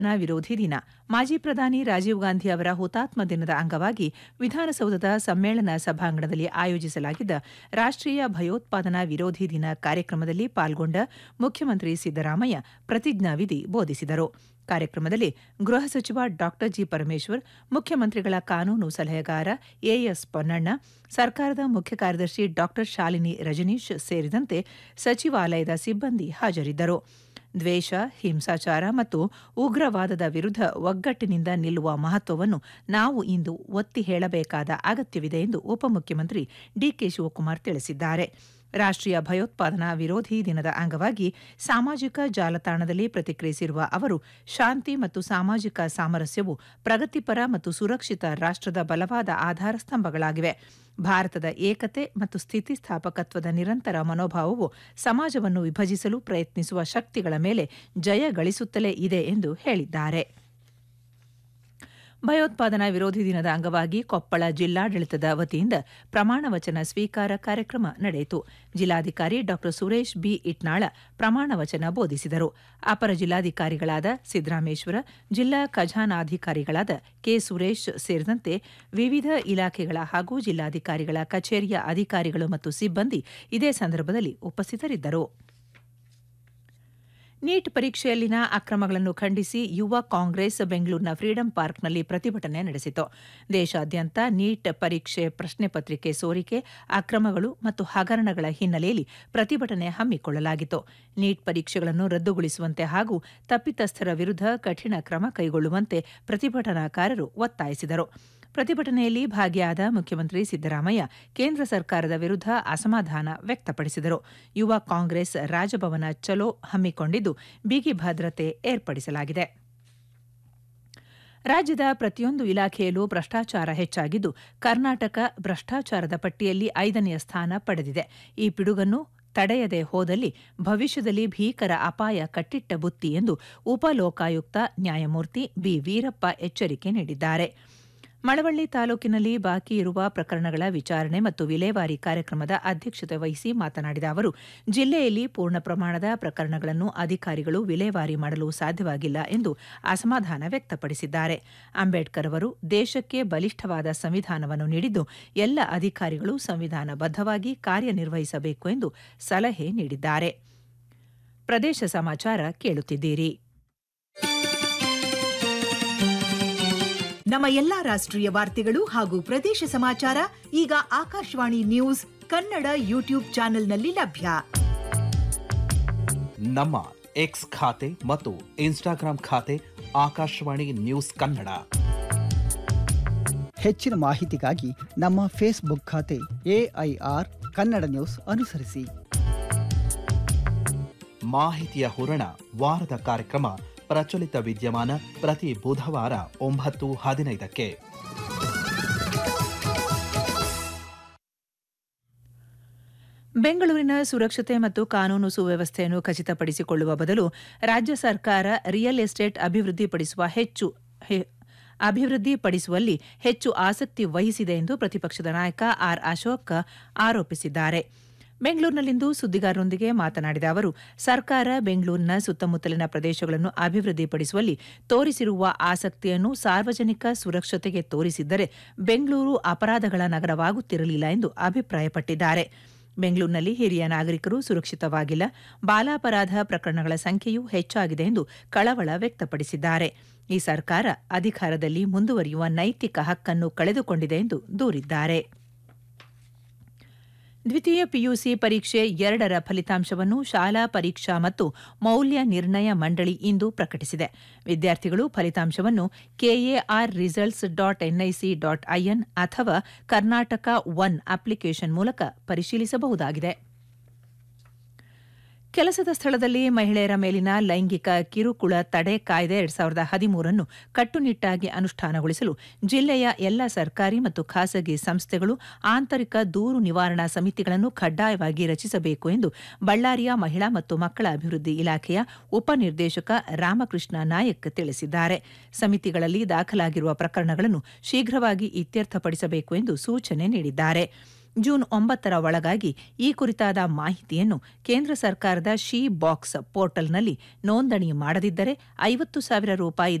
ವಿರೋಧಿ ದಿನ ಮಾಜಿ ಪ್ರಧಾನಿ ರಾಜೀವ್ ಗಾಂಧಿ ಅವರ ಹುತಾತ್ಮ ದಿನದ ಅಂಗವಾಗಿ ವಿಧಾನಸೌಧದ ಸಮ್ಮೇಳನ ಸಭಾಂಗಣದಲ್ಲಿ ಆಯೋಜಿಸಲಾಗಿದ್ದ ರಾಷ್ಟ್ರೀಯ ಭಯೋತ್ಪಾದನಾ ವಿರೋಧಿ ದಿನ ಕಾರ್ಯಕ್ರಮದಲ್ಲಿ ಪಾಲ್ಗೊಂಡ ಮುಖ್ಯಮಂತ್ರಿ ಸಿದ್ದರಾಮಯ್ಯ ಪ್ರತಿಜ್ಞಾವಿಧಿ ಬೋಧಿಸಿದರು ಕಾರ್ಯಕ್ರಮದಲ್ಲಿ ಗೃಹ ಸಚಿವ ಡಾ ಜಿ ಪರಮೇಶ್ವರ್ ಮುಖ್ಯಮಂತ್ರಿಗಳ ಕಾನೂನು ಸಲಹೆಗಾರ ಎಎಸ್ ಪೊನ್ನಣ್ಣ ಸರ್ಕಾರದ ಮುಖ್ಯ ಕಾರ್ಯದರ್ಶಿ ಡಾ ಶಾಲಿನಿ ರಜನೀಶ್ ಸೇರಿದಂತೆ ಸಚಿವಾಲಯದ ಸಿಬ್ಬಂದಿ ಹಾಜರಿದ್ದರು ದ್ವೇಷ ಹಿಂಸಾಚಾರ ಮತ್ತು ಉಗ್ರವಾದದ ವಿರುದ್ಧ ಒಗ್ಗಟ್ಟಿನಿಂದ ನಿಲ್ಲುವ ಮಹತ್ವವನ್ನು ನಾವು ಇಂದು ಒತ್ತಿ ಹೇಳಬೇಕಾದ ಅಗತ್ಯವಿದೆ ಎಂದು ಉಪಮುಖ್ಯಮಂತ್ರಿ ಡಿಕೆ ಶಿವಕುಮಾರ್ ತಿಳಿಸಿದ್ದಾರೆ ರಾಷ್ಟ್ರೀಯ ಭಯೋತ್ಪಾದನಾ ವಿರೋಧಿ ದಿನದ ಅಂಗವಾಗಿ ಸಾಮಾಜಿಕ ಜಾಲತಾಣದಲ್ಲಿ ಪ್ರತಿಕ್ರಿಯಿಸಿರುವ ಅವರು ಶಾಂತಿ ಮತ್ತು ಸಾಮಾಜಿಕ ಸಾಮರಸ್ಯವು ಪ್ರಗತಿಪರ ಮತ್ತು ಸುರಕ್ಷಿತ ರಾಷ್ಟ್ರದ ಬಲವಾದ ಆಧಾರ ಸ್ತಂಭಗಳಾಗಿವೆ ಭಾರತದ ಏಕತೆ ಮತ್ತು ಸ್ಥಿತಿಸ್ಥಾಪಕತ್ವದ ನಿರಂತರ ಮನೋಭಾವವು ಸಮಾಜವನ್ನು ವಿಭಜಿಸಲು ಪ್ರಯತ್ನಿಸುವ ಶಕ್ತಿಗಳ ಮೇಲೆ ಜಯ ಗಳಿಸುತ್ತಲೇ ಇದೆ ಎಂದು ಹೇಳಿದ್ದಾರೆ ಭಯೋತ್ಪಾದನಾ ವಿರೋಧಿ ದಿನದ ಅಂಗವಾಗಿ ಕೊಪ್ಪಳ ಜಿಲ್ಲಾಡಳಿತದ ವತಿಯಿಂದ ಪ್ರಮಾಣ ವಚನ ಸ್ವೀಕಾರ ಕಾರ್ಯಕ್ರಮ ನಡೆಯಿತು ಜಿಲ್ಲಾಧಿಕಾರಿ ಡಾ ಸುರೇಶ್ ಬಿ ಇಟ್ನಾಳ ಪ್ರಮಾಣ ವಚನ ಬೋಧಿಸಿದರು ಅಪರ ಜಿಲ್ಲಾಧಿಕಾರಿಗಳಾದ ಸಿದ್ದರಾಮೇಶ್ವರ ಜಿಲ್ಲಾ ಖಜಾನಾಧಿಕಾರಿಗಳಾದ ಕೆ ಸುರೇಶ್ ಸೇರಿದಂತೆ ವಿವಿಧ ಇಲಾಖೆಗಳ ಹಾಗೂ ಜಿಲ್ಲಾಧಿಕಾರಿಗಳ ಕಚೇರಿಯ ಅಧಿಕಾರಿಗಳು ಮತ್ತು ಸಿಬ್ಬಂದಿ ಇದೇ ಸಂದರ್ಭದಲ್ಲಿ ಉಪಸ್ಥಿತರಿದ್ದರು ನೀಟ್ ಪರೀಕ್ಷೆಯಲ್ಲಿನ ಅಕ್ರಮಗಳನ್ನು ಖಂಡಿಸಿ ಯುವ ಕಾಂಗ್ರೆಸ್ ಬೆಂಗಳೂರಿನ ಫ್ರೀಡಂ ಪಾರ್ಕ್ನಲ್ಲಿ ಪ್ರತಿಭಟನೆ ನಡೆಸಿತು ದೇಶಾದ್ಯಂತ ನೀಟ್ ಪರೀಕ್ಷೆ ಪ್ರಶ್ನೆ ಪತ್ರಿಕೆ ಸೋರಿಕೆ ಅಕ್ರಮಗಳು ಮತ್ತು ಹಗರಣಗಳ ಹಿನ್ನೆಲೆಯಲ್ಲಿ ಪ್ರತಿಭಟನೆ ಹಮ್ಮಿಕೊಳ್ಳಲಾಗಿತ್ತು ನೀಟ್ ಪರೀಕ್ಷೆಗಳನ್ನು ರದ್ದುಗೊಳಿಸುವಂತೆ ಹಾಗೂ ತಪ್ಪಿತಸ್ಥರ ವಿರುದ್ಧ ಕಠಿಣ ಕ್ರಮ ಕೈಗೊಳ್ಳುವಂತೆ ಪ್ರತಿಭಟನಾಕಾರರು ಒತ್ತಾಯಿಸಿದರು ಪ್ರತಿಭಟನೆಯಲ್ಲಿ ಭಾಗಿಯಾದ ಮುಖ್ಯಮಂತ್ರಿ ಸಿದ್ದರಾಮಯ್ಯ ಕೇಂದ್ರ ಸರ್ಕಾರದ ವಿರುದ್ಧ ಅಸಮಾಧಾನ ವ್ಯಕ್ತಪಡಿಸಿದರು ಯುವ ಕಾಂಗ್ರೆಸ್ ರಾಜಭವನ ಚಲೋ ಹಮ್ಮಿಕೊಂಡಿದ್ದು ಬಿಗಿ ಭದ್ರತೆ ಏರ್ಪಡಿಸಲಾಗಿದೆ ರಾಜ್ಯದ ಪ್ರತಿಯೊಂದು ಇಲಾಖೆಯಲ್ಲೂ ಭ್ರಷ್ಟಾಚಾರ ಹೆಚ್ಚಾಗಿದ್ದು ಕರ್ನಾಟಕ ಭ್ರಷ್ಟಾಚಾರದ ಪಟ್ಟಿಯಲ್ಲಿ ಐದನೆಯ ಸ್ಥಾನ ಪಡೆದಿದೆ ಈ ಪಿಡುಗನ್ನು ತಡೆಯದೆ ಹೋದಲ್ಲಿ ಭವಿಷ್ಯದಲ್ಲಿ ಭೀಕರ ಅಪಾಯ ಕಟ್ಟಿಟ್ಟ ಬುತ್ತಿ ಎಂದು ಉಪಲೋಕಾಯುಕ್ತ ನ್ಯಾಯಮೂರ್ತಿ ಬಿ ವೀರಪ್ಪ ಎಚ್ಚರಿಕೆ ನೀಡಿದ್ದಾರೆ ಮಳವಳ್ಳಿ ತಾಲೂಕಿನಲ್ಲಿ ಬಾಕಿ ಇರುವ ಪ್ರಕರಣಗಳ ವಿಚಾರಣೆ ಮತ್ತು ವಿಲೇವಾರಿ ಕಾರ್ಯಕ್ರಮದ ಅಧ್ಯಕ್ಷತೆ ವಹಿಸಿ ಮಾತನಾಡಿದ ಅವರು ಜಿಲ್ಲೆಯಲ್ಲಿ ಪೂರ್ಣ ಪ್ರಮಾಣದ ಪ್ರಕರಣಗಳನ್ನು ಅಧಿಕಾರಿಗಳು ವಿಲೇವಾರಿ ಮಾಡಲು ಸಾಧ್ಯವಾಗಿಲ್ಲ ಎಂದು ಅಸಮಾಧಾನ ವ್ಯಕ್ತಪಡಿಸಿದ್ದಾರೆ ಅಂಬೇಡ್ಕರ್ ಅವರು ದೇಶಕ್ಕೆ ಬಲಿಷ್ಠವಾದ ಸಂವಿಧಾನವನ್ನು ನೀಡಿದ್ದು ಎಲ್ಲ ಅಧಿಕಾರಿಗಳು ಸಂವಿಧಾನಬದ್ಧವಾಗಿ ಕಾರ್ಯನಿರ್ವಹಿಸಬೇಕು ಎಂದು ಸಲಹೆ ನೀಡಿದ್ದಾರೆ ಪ್ರದೇಶ ಸಮಾಚಾರ ಕೇಳುತ್ತಿದ್ದೀರಿ ನಮ್ಮ ಎಲ್ಲಾ ರಾಷ್ಟ್ರೀಯ ವಾರ್ತೆಗಳು ಹಾಗೂ ಪ್ರದೇಶ ಸಮಾಚಾರ ಈಗ ಆಕಾಶವಾಣಿ ನ್ಯೂಸ್ ಕನ್ನಡ ಯೂಟ್ಯೂಬ್ ಚಾನೆಲ್ನಲ್ಲಿ ಲಭ್ಯ ನಮ್ಮ ಎಕ್ಸ್ ಖಾತೆ ಮತ್ತು ಇನ್ಸ್ಟಾಗ್ರಾಂ ಖಾತೆ ಆಕಾಶವಾಣಿ ನ್ಯೂಸ್ ಕನ್ನಡ ಹೆಚ್ಚಿನ ಮಾಹಿತಿಗಾಗಿ ನಮ್ಮ ಫೇಸ್ಬುಕ್ ಖಾತೆ ಎಐಆರ್ ಕನ್ನಡ ನ್ಯೂಸ್ ಅನುಸರಿಸಿ ಮಾಹಿತಿಯ ಹೂರಣ ವಾರದ ಕಾರ್ಯಕ್ರಮ ಪ್ರಚಲಿತ ವಿದ್ಯಮಾನ ಪ್ರತಿ ಬುಧವಾರ ಒಂಬತ್ತು ಹದಿನೈದಕ್ಕೆ ಬೆಂಗಳೂರಿನ ಸುರಕ್ಷತೆ ಮತ್ತು ಕಾನೂನು ಸುವ್ಯವಸ್ಥೆಯನ್ನು ಖಚಿತಪಡಿಸಿಕೊಳ್ಳುವ ಬದಲು ರಾಜ್ಯ ಸರ್ಕಾರ ರಿಯಲ್ ಎಸ್ಟೇಟ್ ಅಭಿವೃದ್ಧಿಪಡಿಸುವ ಹೆಚ್ಚು ಹೆ- ಅಭಿವೃದ್ಧಿಪಡಿಸುವಲ್ಲಿ ಹೆಚ್ಚು ಆಸಕ್ತಿ ವಹಿಸಿದೆ ಎಂದು ಪ್ರತಿಪಕ್ಷದ ನಾಯಕ ಆರ್ ಅಶೋಕ್ ಆರೋಪಿಸಿದ್ದಾರೆ ಬೆಂಗಳೂರಿನಲ್ಲಿಂದು ಸುದ್ದಿಗಾರರೊಂದಿಗೆ ಮಾತನಾಡಿದ ಅವರು ಸರ್ಕಾರ ಬೆಂಗಳೂರಿನ ಸುತ್ತಮುತ್ತಲಿನ ಪ್ರದೇಶಗಳನ್ನು ಅಭಿವೃದ್ಧಿಪಡಿಸುವಲ್ಲಿ ತೋರಿಸಿರುವ ಆಸಕ್ತಿಯನ್ನು ಸಾರ್ವಜನಿಕ ಸುರಕ್ಷತೆಗೆ ತೋರಿಸಿದ್ದರೆ ಬೆಂಗಳೂರು ಅಪರಾಧಗಳ ನಗರವಾಗುತ್ತಿರಲಿಲ್ಲ ಎಂದು ಅಭಿಪ್ರಾಯಪಟ್ಟಿದ್ದಾರೆ ಬೆಂಗಳೂರಿನಲ್ಲಿ ಹಿರಿಯ ನಾಗರಿಕರು ಸುರಕ್ಷಿತವಾಗಿಲ್ಲ ಬಾಲಾಪರಾಧ ಪ್ರಕರಣಗಳ ಸಂಖ್ಯೆಯೂ ಹೆಚ್ಚಾಗಿದೆ ಎಂದು ಕಳವಳ ವ್ಯಕ್ತಪಡಿಸಿದ್ದಾರೆ ಈ ಸರ್ಕಾರ ಅಧಿಕಾರದಲ್ಲಿ ಮುಂದುವರಿಯುವ ನೈತಿಕ ಹಕ್ಕನ್ನು ಕಳೆದುಕೊಂಡಿದೆ ಎಂದು ದೂರಿದ್ದಾರೆ ದ್ವಿತೀಯ ಪಿಯುಸಿ ಪರೀಕ್ಷೆ ಎರಡರ ಫಲಿತಾಂಶವನ್ನು ಶಾಲಾ ಪರೀಕ್ಷಾ ಮತ್ತು ಮೌಲ್ಯ ನಿರ್ಣಯ ಮಂಡಳಿ ಇಂದು ಪ್ರಕಟಿಸಿದೆ ವಿದ್ಯಾರ್ಥಿಗಳು ಫಲಿತಾಂಶವನ್ನು KAR results dot NIC dot IN ಅಥವಾ ಕರ್ನಾಟಕ ಒನ್ ಅಪ್ಲಿಕೇಶನ್ ಮೂಲಕ ಪರಿಶೀಲಿಸಬಹುದಾಗಿದೆ ಕೆಲಸದ ಸ್ಥಳದಲ್ಲಿ ಮಹಿಳೆಯರ ಮೇಲಿನ ಲೈಂಗಿಕ ಕಿರುಕುಳ ತಡೆ ಕಾಯ್ದೆ ಎರಡ್ ಸಾವಿರದ ಹದಿಮೂರನ್ನು ಕಟ್ಟುನಿಟ್ಟಾಗಿ ಅನುಷ್ಠಾನಗೊಳಿಸಲು ಜಿಲ್ಲೆಯ ಎಲ್ಲ ಸರ್ಕಾರಿ ಮತ್ತು ಖಾಸಗಿ ಸಂಸ್ಥೆಗಳು ಆಂತರಿಕ ದೂರು ನಿವಾರಣಾ ಸಮಿತಿಗಳನ್ನು ಕಡ್ಡಾಯವಾಗಿ ರಚಿಸಬೇಕು ಎಂದು ಬಳ್ಳಾರಿಯ ಮಹಿಳಾ ಮತ್ತು ಮಕ್ಕಳ ಅಭಿವೃದ್ಧಿ ಇಲಾಖೆಯ ಉಪನಿರ್ದೇಶಕ ರಾಮಕೃಷ್ಣ ನಾಯಕ್ ತಿಳಿಸಿದ್ದಾರೆ ಸಮಿತಿಗಳಲ್ಲಿ ದಾಖಲಾಗಿರುವ ಪ್ರಕರಣಗಳನ್ನು ಶೀಘ್ರವಾಗಿ ಇತ್ಯರ್ಥಪಡಿಸಬೇಕು ಎಂದು ಸೂಚನೆ ನೀಡಿದ್ದಾರೆ ಜೂನ್ ಒಂಬತ್ತರ ಒಳಗಾಗಿ ಈ ಕುರಿತಾದ ಮಾಹಿತಿಯನ್ನು ಕೇಂದ್ರ ಸರ್ಕಾರದ ಶಿ ಬಾಕ್ಸ್ ಪೋರ್ಟಲ್ನಲ್ಲಿ ನೋಂದಣಿ ಮಾಡದಿದ್ದರೆ ಐವತ್ತು ಸಾವಿರ ರೂಪಾಯಿ